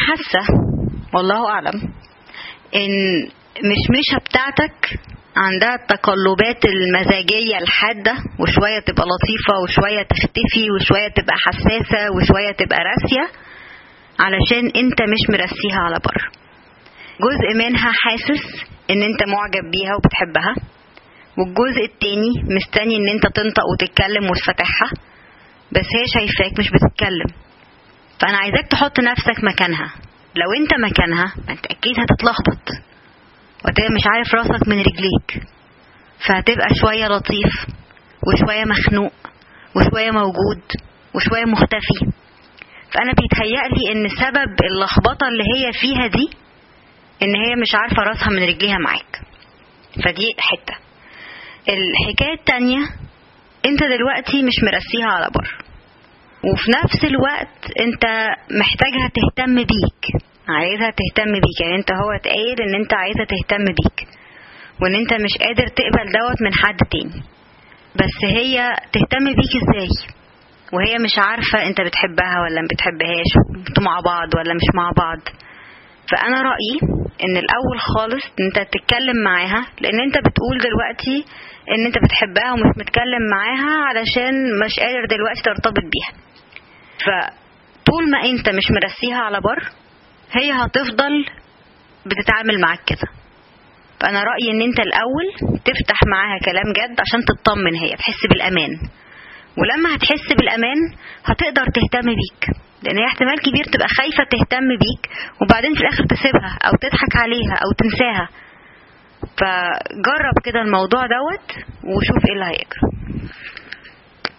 حاسه والله اعلم ان مش مشة بتاعتك عندها التقلبات المزاجية الحادة وشوية تبقى لطيفة وشوية تختفي وشوية تبقى حساسة وشوية تبقى راسية علشان انت مش مرسيها على بر جزء منها حاسس ان انت معجب بيها وبتحبها والجزء التاني مستني ان انت تنطق وتتكلم وتفتحها بس هي شايفاك مش بتتكلم فانا عايزاك تحط نفسك مكانها لو انت مكانها انت اكيد هتتلخبط وهتبقى مش عارف راسك من رجليك فهتبقى شوية لطيف وشوية مخنوق وشوية موجود وشوية مختفي فأنا بيتهيألي إن سبب اللخبطة اللي هي فيها دي إن هي مش عارفة راسها من رجليها معاك فدي حتة الحكاية التانية انت دلوقتي مش مرسيها على بر وفي نفس الوقت انت محتاجها تهتم بيك عايزها تهتم بيك يعني انت هو اتقايل ان انت عايزها تهتم بيك وان انت مش قادر تقبل دوت من حد تاني بس هي تهتم بيك ازاي وهي مش عارفة انت بتحبها ولا ما بتحبهاش انتوا مع بعض ولا مش مع بعض فانا رأيي ان الاول خالص انت تتكلم معاها لان انت بتقول دلوقتي ان انت بتحبها ومش متكلم معاها علشان مش قادر دلوقتي ترتبط بيها فطول ما انت مش مرسيها على بر هي هتفضل بتتعامل معاك كده فانا رايي ان انت الاول تفتح معاها كلام جد عشان تطمن هي تحس بالامان ولما هتحس بالامان هتقدر تهتم بيك لان هي احتمال كبير تبقى خايفه تهتم بيك وبعدين في الاخر تسيبها او تضحك عليها او تنساها فجرب كده الموضوع دوت وشوف ايه اللي هيجرى